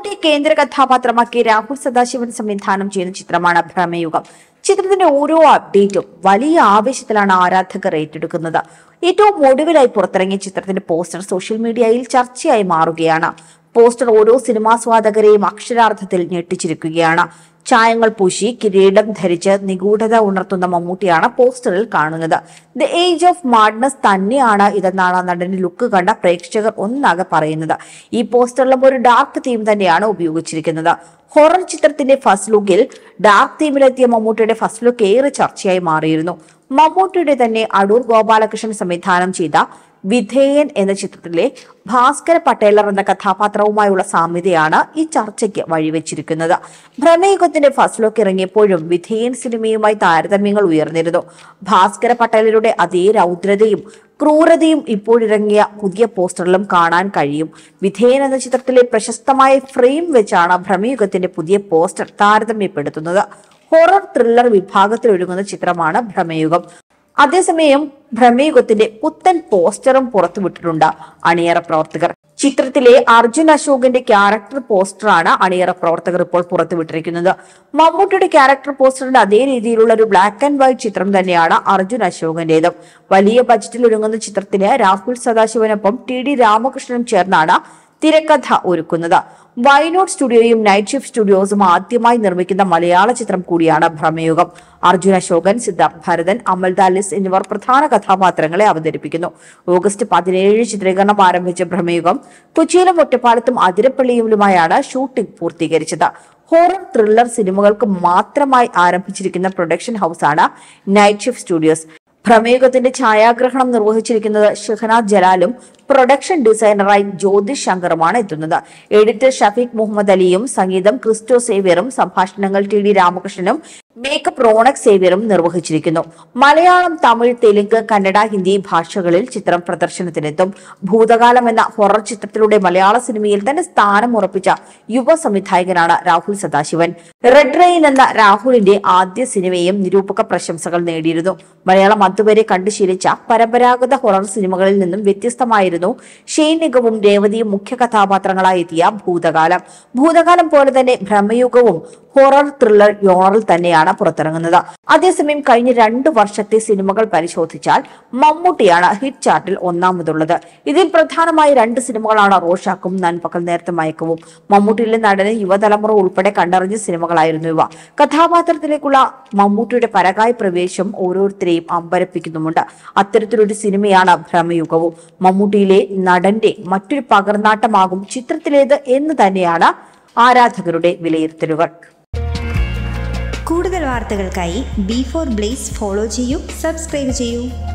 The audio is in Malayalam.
മമ്മൂട്ടി കേന്ദ്ര കഥാപാത്രമാക്കി രാഹുൽ സദാശിവൻ സംവിധാനം ചെയ്യുന്ന ചിത്രമാണ് ഭ്രമയുഗം ചിത്രത്തിന്റെ ഓരോ അപ്ഡേറ്റും വലിയ ആവേശത്തിലാണ് ആരാധകർ ഏറ്റെടുക്കുന്നത് ഏറ്റവും ഒടുവിലായി പുറത്തിറങ്ങിയ ചിത്രത്തിന്റെ പോസ്റ്റർ സോഷ്യൽ മീഡിയയിൽ ചർച്ചയായി മാറുകയാണ് പോസ്റ്റർ ഓരോ സിനിമാസ്വാദകരെയും അക്ഷരാർത്ഥത്തിൽ ഞെട്ടിച്ചിരിക്കുകയാണ് ചായങ്ങൾ പൂശി കിരീടം ധരിച്ച് നിഗൂഢത ഉണർത്തുന്ന മമ്മൂട്ടിയാണ് പോസ്റ്ററിൽ കാണുന്നത് ദ ഏജ് ഓഫ് മാഡ്നസ് തന്നെയാണ് ഇതെന്നാണ് നടന്റെ ലുക്ക് കണ്ട പ്രേക്ഷകർ ഒന്നാകെ പറയുന്നത് ഈ പോസ്റ്ററിലും ഒരു ഡാർക്ക് തീം തന്നെയാണ് ഉപയോഗിച്ചിരിക്കുന്നത് ഹൊറർ ചിത്രത്തിന്റെ ഫസ്റ്റ് ലുക്കിൽ ഡാർക്ക് തീമിലെത്തിയ മമ്മൂട്ടിയുടെ ഫസ്റ്റ് ലുക്ക് ഏറെ ചർച്ചയായി മാറിയിരുന്നു മമ്മൂട്ടിയുടെ തന്നെ അടൂർ ഗോപാലകൃഷ്ണൻ സംവിധാനം ചെയ്ത വിധേയൻ എന്ന ചിത്രത്തിലെ ഭാസ്കര പട്ടേലർ എന്ന കഥാപാത്രവുമായുള്ള സാമ്യതയാണ് ഈ ചർച്ചയ്ക്ക് വഴിവെച്ചിരിക്കുന്നത് ഭ്രമയുഗത്തിന്റെ ഫസ്റ്റ് ലുക്ക് ഇറങ്ങിയപ്പോഴും വിധേയൻ സിനിമയുമായി താരതമ്യങ്ങൾ ഉയർന്നിരുന്നു ഭാസ്കര പട്ടേലരുടെ അതേ രൗദ്രതയും ക്രൂരതയും ഇപ്പോഴിറങ്ങിയ പുതിയ പോസ്റ്ററിലും കാണാൻ കഴിയും വിധേയൻ എന്ന ചിത്രത്തിലെ പ്രശസ്തമായ ഫ്രെയിം വെച്ചാണ് ഭ്രമയുഗത്തിന്റെ പുതിയ പോസ്റ്റർ താരതമ്യപ്പെടുത്തുന്നത് ഹൊറർ ത്രില്ലർ വിഭാഗത്തിൽ ഒരുങ്ങുന്ന ചിത്രമാണ് ഭ്രമയുഗം അതേസമയം ഭ്രമയുഗത്തിന്റെ പുത്തൻ പോസ്റ്ററും പുറത്തുവിട്ടിട്ടുണ്ട് അണിയറ പ്രവർത്തകർ ചിത്രത്തിലെ അർജുൻ അശോകിന്റെ ക്യാരക്ടർ പോസ്റ്ററാണ് അണിയറ പ്രവർത്തകർ ഇപ്പോൾ പുറത്തുവിട്ടിരിക്കുന്നത് മമ്മൂട്ടിയുടെ ക്യാരക്ടർ പോസ്റ്ററിന്റെ അതേ രീതിയിലുള്ള ഒരു ബ്ലാക്ക് ആൻഡ് വൈറ്റ് ചിത്രം തന്നെയാണ് അർജുൻ അശോകന്റേതും വലിയ ബജറ്റിൽ ഒരുങ്ങുന്ന ചിത്രത്തിന് രാഹുൽ സദാശിവനൊപ്പം ടി ഡി രാമകൃഷ്ണനും ചേർന്നാണ് തിരക്കഥ ഒരുക്കുന്നത് വൈനോട്ട് സ്റ്റുഡിയോയും നൈറ്റ് ഷിഫ്റ്റ് സ്റ്റുഡിയോസും ആദ്യമായി നിർമ്മിക്കുന്ന മലയാള ചിത്രം കൂടിയാണ് ഭ്രമയുഗം അർജുൻ അശോകൻ സിദ്ധാർത്ഥ് ഭരതൻ അമൽ ദാലിസ് എന്നിവർ പ്രധാന കഥാപാത്രങ്ങളെ അവതരിപ്പിക്കുന്നു ഓഗസ്റ്റ് പതിനേഴ് ചിത്രീകരണം ആരംഭിച്ച ഭ്രമയുഗം കൊച്ചിയിലും ഒറ്റപ്പാലത്തും അതിരപ്പള്ളിയിലുമായാണ് ഷൂട്ടിംഗ് പൂർത്തീകരിച്ചത് ഹൊറർ ത്രില്ലർ സിനിമകൾക്ക് മാത്രമായി ആരംഭിച്ചിരിക്കുന്ന പ്രൊഡക്ഷൻ ഹൗസാണ് നൈറ്റ് ഷിഫ്റ്റ് സ്റ്റുഡിയോസ് ഭ്രമയുഗത്തിന്റെ ഛായാഗ്രഹണം നിർവഹിച്ചിരിക്കുന്നത് ഷെഹനാദ് ജലാലും പ്രൊഡക്ഷൻ ഡിസൈനറായി ജ്യോതിഷ് ശങ്കറുമാണ് എത്തുന്നത് എഡിറ്റർ ഷഫീഖ് മുഹമ്മദ് അലിയും സംഗീതം ക്രിസ്റ്റോ സേവ്യറും സംഭാഷണങ്ങൾ ടി ഡി രാമകൃഷ്ണനും മേക്കപ്പ് റോണക് സേവ്യറും നിർവഹിച്ചിരിക്കുന്നു മലയാളം തമിഴ് തെലുങ്ക് കന്നഡ ഹിന്ദി ഭാഷകളിൽ ചിത്രം പ്രദർശനത്തിനെത്തും ഭൂതകാലം എന്ന ഹൊറർ ചിത്രത്തിലൂടെ മലയാള സിനിമയിൽ തന്നെ സ്ഥാനം ഉറപ്പിച്ച യുവ സംവിധായകനാണ് രാഹുൽ സദാശിവൻ റെഡ് റെയിൻ എന്ന രാഹുലിന്റെ ആദ്യ സിനിമയും നിരൂപക പ്രശംസകൾ നേടിയിരുന്നു മലയാളം അതുവരെ കണ്ടു ശീലിച്ച പരമ്പരാഗത ഹൊറർ സിനിമകളിൽ നിന്നും വ്യത്യസ്തമായിരുന്നു ഷെയ്ൻ നിഗവും രേവതിയും മുഖ്യ കഥാപാത്രങ്ങളായി എത്തിയ ഭൂതകാലം ഭൂതകാലം പോലെ തന്നെ ഭ്രമയുഗവും ഹൊറർ ത്രില്ലർ യോണറിൽ തന്നെയാണ് പുറത്തിറങ്ങുന്നത് അതേസമയം കഴിഞ്ഞ രണ്ടു വർഷത്തെ സിനിമകൾ പരിശോധിച്ചാൽ മമ്മൂട്ടിയാണ് ഹിറ്റ് ചാർട്ടിൽ ഒന്നാമതുള്ളത് ഇതിൽ പ്രധാനമായി രണ്ട് സിനിമകളാണ് റോഷാക്കും നൻപകൽ നേരത്തെ മയക്കവും മമ്മൂട്ടിയിലെ നടന് യുവതലമുറ ഉൾപ്പെടെ കണ്ടറിഞ്ഞ സിനിമകളായിരുന്നു ഇവ കഥാപാത്രത്തിലേക്കുള്ള മമ്മൂട്ടിയുടെ പരകായ പ്രവേശം ഓരോരുത്തരെയും അമ്പരപ്പിക്കുന്നുമുണ്ട് അത്തരത്തിലൊരു സിനിമയാണ് ഭ്രമയുഗവും മമ്മൂട്ടിയിലെ നടന്റെ മറ്റൊരു പകർന്നാട്ടമാകും ചിത്രത്തിലേത് എന്ന് തന്നെയാണ് ആരാധകരുടെ വിലയിരുത്തലുകൾ കൂടുതൽ വാർത്തകൾക്കായി ബി ഫോർ ബ്ലേസ് ഫോളോ ചെയ്യൂ സബ്സ്ക്രൈബ് ചെയ്യൂ